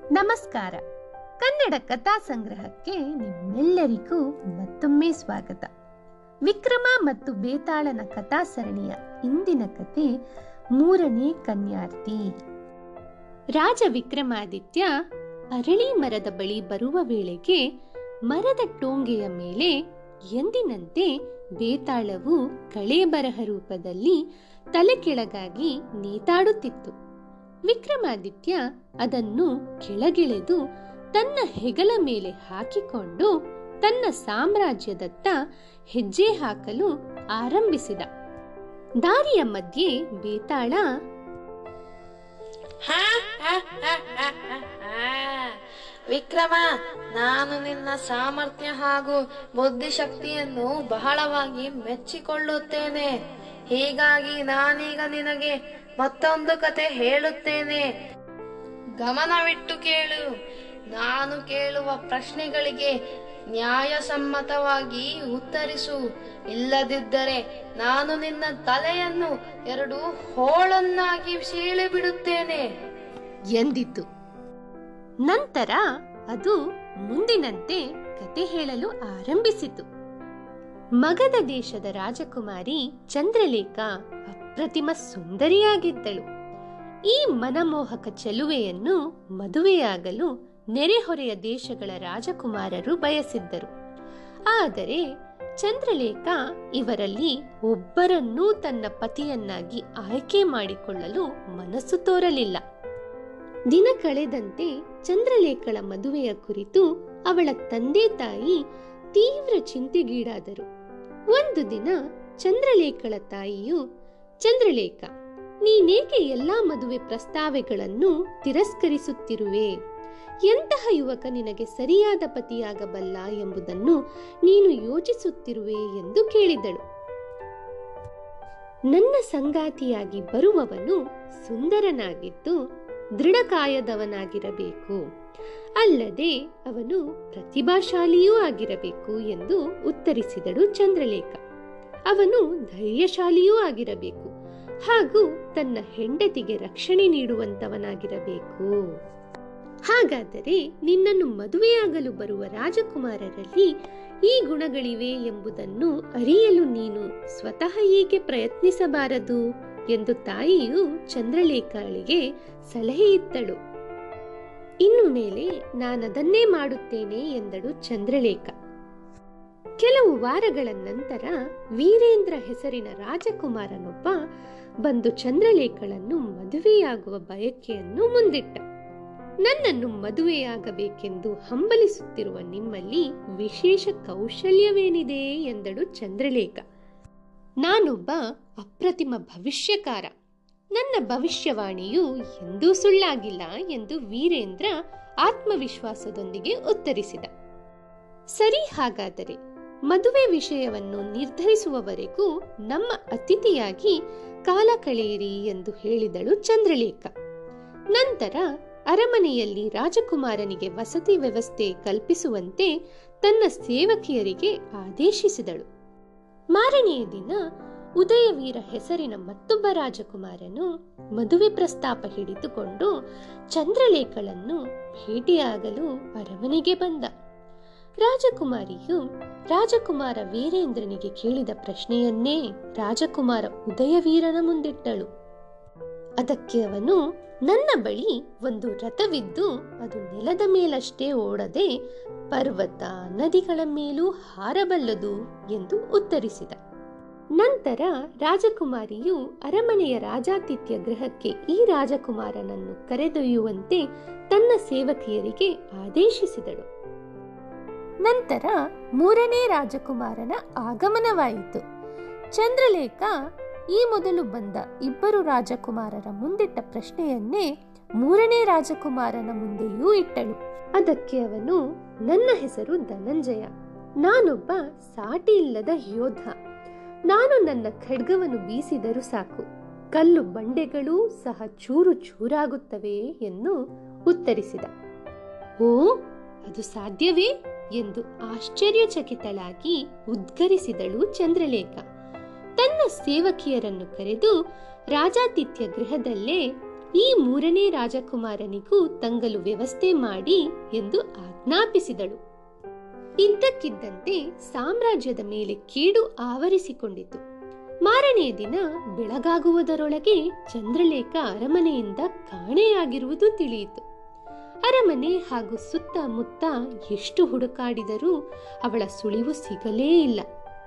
ನಮಸ್ಕಾರ ಕನ್ನಡ ಕಥಾ ಸಂಗ್ರಹಕ್ಕೆ ನಿಮ್ಮೆಲ್ಲರಿಗೂ ಮತ್ತೊಮ್ಮೆ ಸ್ವಾಗತ ವಿಕ್ರಮ ಮತ್ತು ಬೇತಾಳನ ಕಥಾ ಸರಣಿಯ ಇಂದಿನ ಕತೆ ಮೂರನೇ ಕನ್ಯಾರ್ತಿ ರಾಜ ವಿಕ್ರಮಾದಿತ್ಯ ಅರಳಿ ಮರದ ಬಳಿ ಬರುವ ವೇಳೆಗೆ ಮರದ ಟೋಂಗೆಯ ಮೇಲೆ ಎಂದಿನಂತೆ ಬೇತಾಳವು ಕಳೆಬರಹ ರೂಪದಲ್ಲಿ ತಲೆ ಕೆಳಗಾಗಿ ನೇತಾಡುತ್ತಿತ್ತು ವಿಕ್ರಮಾದಿತ್ಯ ಅದನ್ನು ಕೆಳಗಿಳೆದು ತನ್ನ ಹೆಗಲ ಮೇಲೆ ಹಾಕಿಕೊಂಡು ತನ್ನ ಸಾಮ್ರಾಜ್ಯದತ್ತ ಹೆಜ್ಜೆ ಹಾಕಲು ಆರಂಭಿಸಿದ ದಾರಿಯ ಮಧ್ಯೆ ಬೇತಾಳ ಹಾ, ಹಾ, ಹಾ, ಹಾ, ಹಾ, ಹಾ. ವಿಕ್ರಮ ನಾನು ನಿನ್ನ ಸಾಮರ್ಥ್ಯ ಹಾಗೂ ಬುದ್ಧಿಶಕ್ತಿಯನ್ನು ಬಹಳವಾಗಿ ಮೆಚ್ಚಿಕೊಳ್ಳುತ್ತೇನೆ ಹೀಗಾಗಿ ನಾನೀಗ ನಿನಗೆ ಮತ್ತೊಂದು ಕತೆ ಹೇಳುತ್ತೇನೆ ಗಮನವಿಟ್ಟು ಕೇಳು ನಾನು ಕೇಳುವ ಪ್ರಶ್ನೆಗಳಿಗೆ ನ್ಯಾಯಸಮ್ಮತವಾಗಿ ಉತ್ತರಿಸು ಇಲ್ಲದಿದ್ದರೆ ನಾನು ನಿನ್ನ ತಲೆಯನ್ನು ಎರಡು ಹೋಳನ್ನಾಗಿ ಸೀಳಿ ಬಿಡುತ್ತೇನೆ ಎಂದಿತು ನಂತರ ಅದು ಮುಂದಿನಂತೆ ಕತೆ ಹೇಳಲು ಆರಂಭಿಸಿತು ಮಗಧ ದೇಶದ ರಾಜಕುಮಾರಿ ಚಂದ್ರಲೇಖ ಅಪ್ರತಿಮ ಸುಂದರಿಯಾಗಿದ್ದಳು ಈ ಮನಮೋಹಕ ಚೆಲುವೆಯನ್ನು ಮದುವೆಯಾಗಲು ನೆರೆಹೊರೆಯ ದೇಶಗಳ ರಾಜಕುಮಾರರು ಬಯಸಿದ್ದರು ಆದರೆ ಚಂದ್ರಲೇಖ ಇವರಲ್ಲಿ ಒಬ್ಬರನ್ನೂ ತನ್ನ ಪತಿಯನ್ನಾಗಿ ಆಯ್ಕೆ ಮಾಡಿಕೊಳ್ಳಲು ಮನಸ್ಸು ತೋರಲಿಲ್ಲ ದಿನ ಕಳೆದಂತೆ ಚಂದ್ರಲೇಖಳ ಮದುವೆಯ ಕುರಿತು ಅವಳ ತಂದೆ ತಾಯಿ ತೀವ್ರ ಚಿಂತೆಗೀಡಾದರು ಒಂದು ದಿನ ಚಂದ್ರಲೇಖಳ ತಾಯಿಯು ಚಂದ್ರಲೇಖ ನೀನೇಕೆ ಎಲ್ಲಾ ಮದುವೆ ಪ್ರಸ್ತಾವಗಳನ್ನು ತಿರಸ್ಕರಿಸುತ್ತಿರುವೆ ಎಂತಹ ಯುವಕ ನಿನಗೆ ಸರಿಯಾದ ಪತಿಯಾಗಬಲ್ಲ ಎಂಬುದನ್ನು ನೀನು ಯೋಚಿಸುತ್ತಿರುವೆ ಎಂದು ಕೇಳಿದಳು ನನ್ನ ಸಂಗಾತಿಯಾಗಿ ಬರುವವನು ಸುಂದರನಾಗಿದ್ದು ದೃಢಕಾಯದವನಾಗಿರಬೇಕು ಅಲ್ಲದೆ ಅವನು ಪ್ರತಿಭಾಶಾಲಿಯೂ ಆಗಿರಬೇಕು ಎಂದು ಉತ್ತರಿಸಿದಳು ಚಂದ್ರಲೇಖ ಅವನು ಧೈರ್ಯಶಾಲಿಯೂ ಆಗಿರಬೇಕು ಹಾಗೂ ತನ್ನ ಹೆಂಡತಿಗೆ ರಕ್ಷಣೆ ನೀಡುವಂತವನಾಗಿರಬೇಕು ಹಾಗಾದರೆ ನಿನ್ನನ್ನು ಮದುವೆಯಾಗಲು ಬರುವ ರಾಜಕುಮಾರರಲ್ಲಿ ಈ ಗುಣಗಳಿವೆ ಎಂಬುದನ್ನು ಅರಿಯಲು ನೀನು ಸ್ವತಃ ಏಕೆ ಪ್ರಯತ್ನಿಸಬಾರದು ಎಂದು ತಾಯಿಯು ಚಂದ್ರಲೇಖಳಿಗೆ ಸಲಹೆ ಇತ್ತಳು ಇನ್ನು ಮೇಲೆ ನಾನದನ್ನೇ ಮಾಡುತ್ತೇನೆ ಎಂದಳು ಚಂದ್ರಲೇಖ ಕೆಲವು ವಾರಗಳ ನಂತರ ವೀರೇಂದ್ರ ಹೆಸರಿನ ರಾಜಕುಮಾರನೊಬ್ಬ ಬಂದು ಚಂದ್ರಲೇಖಳನ್ನು ಮದುವೆಯಾಗುವ ಬಯಕೆಯನ್ನು ಮುಂದಿಟ್ಟ ನನ್ನನ್ನು ಮದುವೆಯಾಗಬೇಕೆಂದು ಹಂಬಲಿಸುತ್ತಿರುವ ನಿಮ್ಮಲ್ಲಿ ವಿಶೇಷ ಕೌಶಲ್ಯವೇನಿದೆ ಎಂದಳು ಚಂದ್ರಲೇಖ ನಾನೊಬ್ಬ ಅಪ್ರತಿಮ ಭವಿಷ್ಯಕಾರ ನನ್ನ ಭವಿಷ್ಯವಾಣಿಯು ಎಂದೂ ಸುಳ್ಳಾಗಿಲ್ಲ ಎಂದು ವೀರೇಂದ್ರ ಆತ್ಮವಿಶ್ವಾಸದೊಂದಿಗೆ ಉತ್ತರಿಸಿದ ಸರಿ ಹಾಗಾದರೆ ಮದುವೆ ವಿಷಯವನ್ನು ನಿರ್ಧರಿಸುವವರೆಗೂ ನಮ್ಮ ಅತಿಥಿಯಾಗಿ ಕಾಲ ಕಳೆಯಿರಿ ಎಂದು ಹೇಳಿದಳು ಚಂದ್ರಲೇಖ ನಂತರ ಅರಮನೆಯಲ್ಲಿ ರಾಜಕುಮಾರನಿಗೆ ವಸತಿ ವ್ಯವಸ್ಥೆ ಕಲ್ಪಿಸುವಂತೆ ತನ್ನ ಸೇವಕಿಯರಿಗೆ ಆದೇಶಿಸಿದಳು ಮಾರನೆಯ ದಿನ ಉದಯವೀರ ಹೆಸರಿನ ಮತ್ತೊಬ್ಬ ರಾಜಕುಮಾರನು ಮದುವೆ ಪ್ರಸ್ತಾಪ ಹಿಡಿದುಕೊಂಡು ಚಂದ್ರಲೇಖಳನ್ನು ಭೇಟಿಯಾಗಲು ಅರಮನೆಗೆ ಬಂದ ರಾಜಕುಮಾರಿಯು ರಾಜಕುಮಾರ ವೀರೇಂದ್ರನಿಗೆ ಕೇಳಿದ ಪ್ರಶ್ನೆಯನ್ನೇ ರಾಜಕುಮಾರ ಉದಯವೀರನ ಮುಂದಿಟ್ಟಳು ಅದಕ್ಕೆ ಅವನು ನನ್ನ ಬಳಿ ಒಂದು ರಥವಿದ್ದು ಅದು ನೆಲದ ಮೇಲಷ್ಟೇ ಓಡದೆ ಪರ್ವತ ನದಿಗಳ ಮೇಲೂ ಹಾರಬಲ್ಲದು ಎಂದು ಉತ್ತರಿಸಿದ ನಂತರ ರಾಜಕುಮಾರಿಯು ಅರಮನೆಯ ರಾಜಾತಿಥ್ಯ ಗೃಹಕ್ಕೆ ಈ ರಾಜಕುಮಾರನನ್ನು ಕರೆದೊಯ್ಯುವಂತೆ ತನ್ನ ಸೇವಕಿಯರಿಗೆ ಆದೇಶಿಸಿದಳು ನಂತರ ಮೂರನೇ ರಾಜಕುಮಾರನ ಆಗಮನವಾಯಿತು ಚಂದ್ರಲೇಖ ಈ ಮೊದಲು ಬಂದ ಇಬ್ಬರು ರಾಜಕುಮಾರರ ಮುಂದಿಟ್ಟ ಪ್ರಶ್ನೆಯನ್ನೇ ಮೂರನೇ ರಾಜಕುಮಾರನ ಮುಂದೆಯೂ ಇಟ್ಟಳು ಅದಕ್ಕೆ ಅವನು ನನ್ನ ಹೆಸರು ಧನಂಜಯ ನಾನೊಬ್ಬ ಸಾಟಿ ಇಲ್ಲದ ಯೋಧ ನಾನು ನನ್ನ ಖಡ್ಗವನ್ನು ಬೀಸಿದರೂ ಸಾಕು ಕಲ್ಲು ಬಂಡೆಗಳೂ ಸಹ ಚೂರು ಚೂರಾಗುತ್ತವೆ ಎಂದು ಉತ್ತರಿಸಿದ ಓ ಅದು ಸಾಧ್ಯವೇ ಎಂದು ಆಶ್ಚರ್ಯಚಕಿತಳಾಗಿ ಉದ್ಗರಿಸಿದಳು ಚಂದ್ರಲೇಖ ತನ್ನ ಸೇವಕಿಯರನ್ನು ಕರೆದು ರಾಜಾತಿಥ್ಯ ಗೃಹದಲ್ಲೇ ಈ ಮೂರನೇ ರಾಜಕುಮಾರನಿಗೂ ತಂಗಲು ವ್ಯವಸ್ಥೆ ಮಾಡಿ ಎಂದು ಆಜ್ಞಾಪಿಸಿದಳು ಇದ್ದಕ್ಕಿದ್ದಂತೆ ಸಾಮ್ರಾಜ್ಯದ ಮೇಲೆ ಕೀಡು ಆವರಿಸಿಕೊಂಡಿತು ಮಾರನೇ ದಿನ ಬೆಳಗಾಗುವುದರೊಳಗೆ ಚಂದ್ರಲೇಖ ಅರಮನೆಯಿಂದ ಕಾಣೆಯಾಗಿರುವುದು ತಿಳಿಯಿತು ಅರಮನೆ ಹಾಗೂ ಸುತ್ತಮುತ್ತ ಎಷ್ಟು ಹುಡುಕಾಡಿದರೂ ಅವಳ ಸುಳಿವು ಸಿಗಲೇ ಇಲ್ಲ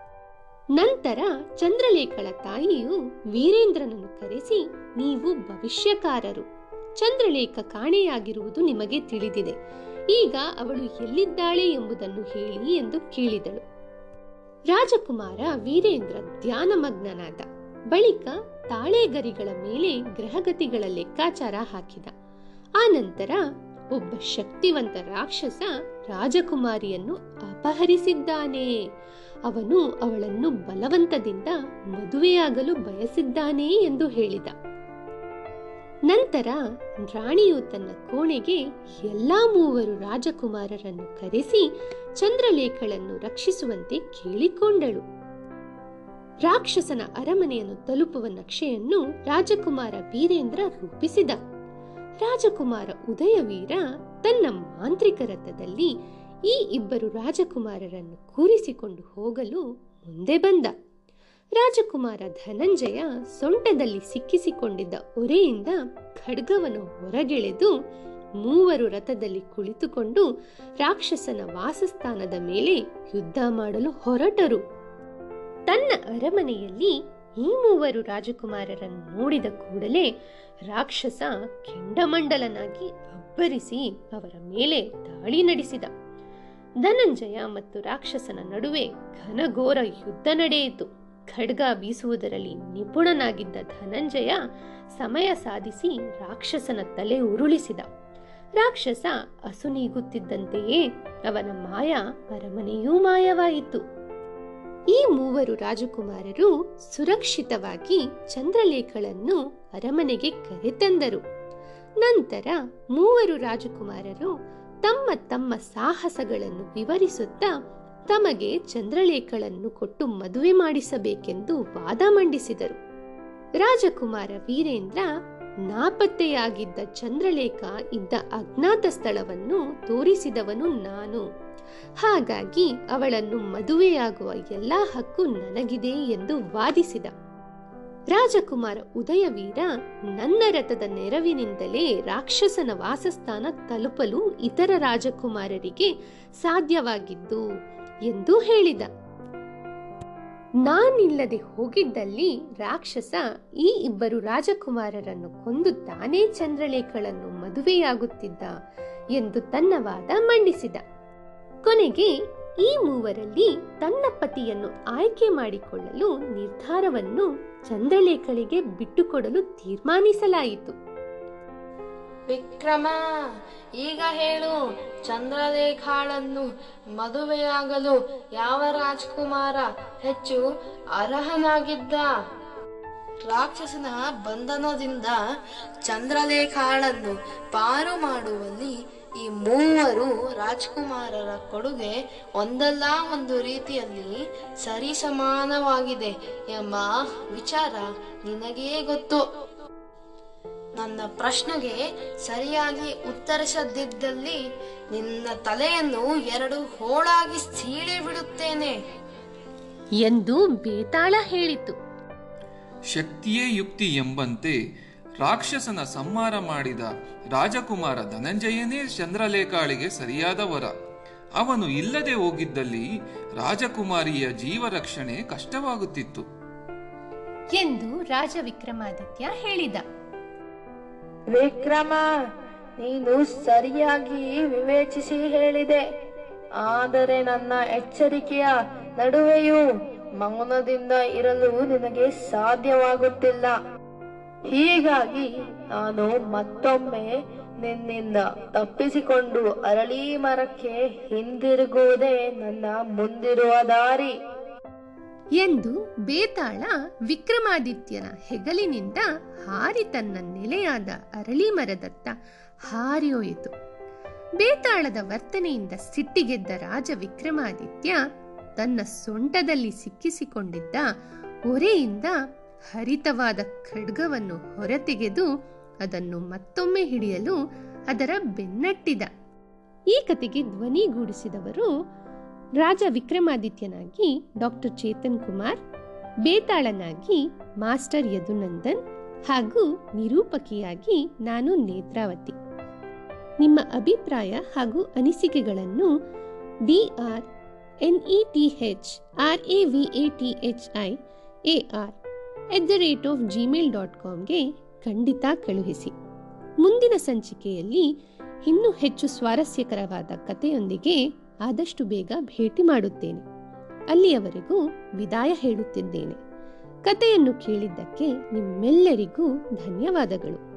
ನಂತರ ಚಂದ್ರಲೇಖಳ ತಾಯಿಯು ವೀರೇಂದ್ರನನ್ನು ಕರೆಸಿ ನೀವು ಭವಿಷ್ಯಕಾರರು ಚಂದ್ರಲೇಖ ಕಾಣೆಯಾಗಿರುವುದು ನಿಮಗೆ ತಿಳಿದಿದೆ ಈಗ ಅವಳು ಎಲ್ಲಿದ್ದಾಳೆ ಎಂಬುದನ್ನು ಹೇಳಿ ಎಂದು ಕೇಳಿದಳು ರಾಜಕುಮಾರ ವೀರೇಂದ್ರ ಧ್ಯಾನಮಗ್ನನಾದ ಬಳಿಕ ತಾಳೆಗರಿಗಳ ಮೇಲೆ ಗ್ರಹಗತಿಗಳ ಲೆಕ್ಕಾಚಾರ ಹಾಕಿದ ಆನಂತರ ಒಬ್ಬ ಶಕ್ತಿವಂತ ರಾಕ್ಷಸ ರಾಜಕುಮಾರಿಯನ್ನು ಅಪಹರಿಸಿದ್ದಾನೆ ಅವನು ಅವಳನ್ನು ಬಲವಂತದಿಂದ ಮದುವೆಯಾಗಲು ಬಯಸಿದ್ದಾನೆ ಎಂದು ಹೇಳಿದ ನಂತರ ರಾಣಿಯು ತನ್ನ ಕೋಣೆಗೆ ಎಲ್ಲಾ ಮೂವರು ರಾಜಕುಮಾರರನ್ನು ಕರೆಸಿ ಚಂದ್ರಲೇಖಳನ್ನು ರಕ್ಷಿಸುವಂತೆ ಕೇಳಿಕೊಂಡಳು ರಾಕ್ಷಸನ ಅರಮನೆಯನ್ನು ತಲುಪುವ ನಕ್ಷೆಯನ್ನು ರಾಜಕುಮಾರ ವೀರೇಂದ್ರ ರೂಪಿಸಿದ ರಾಜಕುಮಾರ ಉದಯವೀರ ತನ್ನ ಮಾಂತ್ರಿಕ ರಥದಲ್ಲಿ ಈ ಇಬ್ಬರು ರಾಜಕುಮಾರರನ್ನು ಕೂರಿಸಿಕೊಂಡು ಹೋಗಲು ಮುಂದೆ ಬಂದ ರಾಜಕುಮಾರ ಧನಂಜಯ ಸೊಂಟದಲ್ಲಿ ಸಿಕ್ಕಿಸಿಕೊಂಡಿದ್ದ ಒರೆಯಿಂದ ಖಡ್ಗವನ್ನು ಹೊರಗೆಳೆದು ಮೂವರು ರಥದಲ್ಲಿ ಕುಳಿತುಕೊಂಡು ರಾಕ್ಷಸನ ವಾಸಸ್ಥಾನದ ಮೇಲೆ ಯುದ್ಧ ಮಾಡಲು ಹೊರಟರು ತನ್ನ ಅರಮನೆಯಲ್ಲಿ ಈ ಮೂವರು ರಾಜಕುಮಾರರನ್ನು ನೋಡಿದ ಕೂಡಲೇ ರಾಕ್ಷಸ ಕೆಂಡಮಂಡಲನಾಗಿ ಅಬ್ಬರಿಸಿ ಅವರ ಮೇಲೆ ದಾಳಿ ನಡೆಸಿದ ಧನಂಜಯ ಮತ್ತು ರಾಕ್ಷಸನ ನಡುವೆ ಘನಘೋರ ಯುದ್ಧ ನಡೆಯಿತು ಖಡ್ಗ ಬೀಸುವುದರಲ್ಲಿ ನಿಪುಣನಾಗಿದ್ದ ಧನಂಜಯ ಸಮಯ ಸಾಧಿಸಿ ರಾಕ್ಷಸನ ತಲೆ ಉರುಳಿಸಿದ ರಾಕ್ಷಸ ಅಸುನೀಗುತ್ತಿದ್ದಂತೆಯೇ ಅವನ ಮಾಯ ಅರಮನೆಯೂ ಮಾಯವಾಯಿತು ಈ ಮೂವರು ರಾಜಕುಮಾರರು ಸುರಕ್ಷಿತವಾಗಿ ಚಂದ್ರಲೇಖಳನ್ನು ಅರಮನೆಗೆ ಕರೆತಂದರು ನಂತರ ಮೂವರು ರಾಜಕುಮಾರರು ತಮ್ಮ ತಮ್ಮ ಸಾಹಸಗಳನ್ನು ವಿವರಿಸುತ್ತಾ ತಮಗೆ ಚಂದ್ರಲೇಖಳನ್ನು ಕೊಟ್ಟು ಮದುವೆ ಮಾಡಿಸಬೇಕೆಂದು ವಾದ ಮಂಡಿಸಿದರು ರಾಜಕುಮಾರ ವೀರೇಂದ್ರ ನಾಪತ್ತೆಯಾಗಿದ್ದ ಚಂದ್ರಲೇಖ ಇದ್ದ ಅಜ್ಞಾತ ಸ್ಥಳವನ್ನು ತೋರಿಸಿದವನು ನಾನು ಹಾಗಾಗಿ ಅವಳನ್ನು ಮದುವೆಯಾಗುವ ಎಲ್ಲಾ ಹಕ್ಕು ನನಗಿದೆ ಎಂದು ವಾದಿಸಿದ ರಾಜಕುಮಾರ ಉದಯವೀರ ನನ್ನ ರಥದ ನೆರವಿನಿಂದಲೇ ರಾಕ್ಷಸನ ವಾಸಸ್ಥಾನ ತಲುಪಲು ಇತರ ರಾಜಕುಮಾರರಿಗೆ ಸಾಧ್ಯವಾಗಿದ್ದು ಎಂದು ಹೇಳಿದ ನಾನಿಲ್ಲದೆ ಹೋಗಿದ್ದಲ್ಲಿ ರಾಕ್ಷಸ ಈ ಇಬ್ಬರು ರಾಜಕುಮಾರರನ್ನು ಕೊಂದು ತಾನೇ ಚಂದ್ರಲೇಖಳನ್ನು ಮದುವೆಯಾಗುತ್ತಿದ್ದ ಎಂದು ತನ್ನ ವಾದ ಮಂಡಿಸಿದ ಕೊನೆಗೆ ಈ ಮೂವರಲ್ಲಿ ತನ್ನ ಪತಿಯನ್ನು ಆಯ್ಕೆ ಮಾಡಿಕೊಳ್ಳಲು ನಿರ್ಧಾರವನ್ನು ಚಂದ್ರಲೇಖಳಿಗೆ ಬಿಟ್ಟುಕೊಡಲು ತೀರ್ಮಾನಿಸಲಾಯಿತು ವಿಕ್ರಮ ಈಗ ಹೇಳು ಚಂದ್ರಲೇಖಾಳನ್ನು ಮದುವೆಯಾಗಲು ಯಾವ ರಾಜಕುಮಾರ ಹೆಚ್ಚು ಅರ್ಹನಾಗಿದ್ದ ರಾಕ್ಷಸನ ಬಂಧನದಿಂದ ಚಂದ್ರಲೇಖಾಳನ್ನು ಪಾರು ಮಾಡುವಲ್ಲಿ ಈ ಮೂವರು ರಾಜಕುಮಾರರ ಕೊಡುಗೆ ಒಂದಲ್ಲ ಒಂದು ರೀತಿಯಲ್ಲಿ ಸರಿಸಮಾನವಾಗಿದೆ ಎಂಬ ವಿಚಾರ ನಿನಗೇ ಗೊತ್ತು ನನ್ನ ಪ್ರಶ್ನೆಗೆ ಸರಿಯಾಗಿ ಉತ್ತರಿಸದಿದ್ದಲ್ಲಿ ನಿನ್ನ ತಲೆಯನ್ನು ಎರಡು ಹೋಳಾಗಿ ಸೀಳಿ ಬಿಡುತ್ತೇನೆ ಎಂದು ಬೇತಾಳ ಹೇಳಿತು ಶಕ್ತಿಯೇ ಯುಕ್ತಿ ಎಂಬಂತೆ ರಾಕ್ಷಸನ ಸಂಹಾರ ಮಾಡಿದ ರಾಜಕುಮಾರ ಧನಂಜಯನೇ ಚಂದ್ರಲೇಖಾಳಿಗೆ ಸರಿಯಾದ ವರ ಅವನು ಇಲ್ಲದೆ ಹೋಗಿದ್ದಲ್ಲಿ ರಾಜಕುಮಾರಿಯ ಜೀವ ರಕ್ಷಣೆ ಕಷ್ಟವಾಗುತ್ತಿತ್ತು ಎಂದು ರಾಜ ವಿಕ್ರಮಾದಿತ್ಯ ಹೇಳಿದ ವಿಕ್ರಮ ನೀನು ಸರಿಯಾಗಿ ವಿವೇಚಿಸಿ ಹೇಳಿದೆ ಆದರೆ ನನ್ನ ಎಚ್ಚರಿಕೆಯ ನಡುವೆಯೂ ಮೌನದಿಂದ ಇರಲು ನಿನಗೆ ಸಾಧ್ಯವಾಗುತ್ತಿಲ್ಲ ಹೀಗಾಗಿ ನಾನು ಮತ್ತೊಮ್ಮೆ ನಿನ್ನಿಂದ ತಪ್ಪಿಸಿಕೊಂಡು ಅರಳಿ ಮರಕ್ಕೆ ಹಿಂದಿರುಗುವುದೇ ನನ್ನ ಮುಂದಿರುವ ದಾರಿ ಎಂದು ಬೇತಾಳ ವಿಕ್ರಮಾದಿತ್ಯನ ಹೆಗಲಿನಿಂದ ಹಾರಿ ತನ್ನ ನೆಲೆಯಾದ ಅರಳಿ ಮರದತ್ತ ಹಾರಿಹೋಯಿತು ಬೇತಾಳದ ವರ್ತನೆಯಿಂದ ಸಿಟ್ಟಿಗೆದ್ದ ರಾಜ ವಿಕ್ರಮಾದಿತ್ಯ ತನ್ನ ಸೊಂಟದಲ್ಲಿ ಸಿಕ್ಕಿಸಿಕೊಂಡಿದ್ದ ಒರೆಯಿಂದ ಹರಿತವಾದ ಖಡ್ಗವನ್ನು ಹೊರತೆಗೆದು ಅದನ್ನು ಮತ್ತೊಮ್ಮೆ ಹಿಡಿಯಲು ಅದರ ಬೆನ್ನಟ್ಟಿದ ಈ ಕತೆಗೆ ಧ್ವನಿಗೂಡಿಸಿದವರು ರಾಜ ವಿಕ್ರಮಾದಿತ್ಯನಾಗಿ ಡಾಕ್ಟರ್ ಚೇತನ್ ಕುಮಾರ್ ಬೇತಾಳನಾಗಿ ಮಾಸ್ಟರ್ ಯದುನಂದನ್ ಹಾಗೂ ನಿರೂಪಕಿಯಾಗಿ ನಾನು ನೇತ್ರಾವತಿ ನಿಮ್ಮ ಅಭಿಪ್ರಾಯ ಹಾಗೂ ಅನಿಸಿಕೆಗಳನ್ನು D R N E T H R A V A T H I A R at the rate of Gmail dot ಕಾಮ್ಗೆ ಖಂಡಿತ ಕಳುಹಿಸಿ ಮುಂದಿನ ಸಂಚಿಕೆಯಲ್ಲಿ ಇನ್ನೂ ಹೆಚ್ಚು ಸ್ವಾರಸ್ಯಕರವಾದ ಕಥೆಯೊಂದಿಗೆ ಆದಷ್ಟು ಬೇಗ ಭೇಟಿ ಮಾಡುತ್ತೇನೆ ಅಲ್ಲಿಯವರೆಗೂ ವಿದಾಯ ಹೇಳುತ್ತಿದ್ದೇನೆ ಕಥೆಯನ್ನು ಕೇಳಿದ್ದಕ್ಕೆ ನಿಮ್ಮೆಲ್ಲರಿಗೂ ಧನ್ಯವಾದಗಳು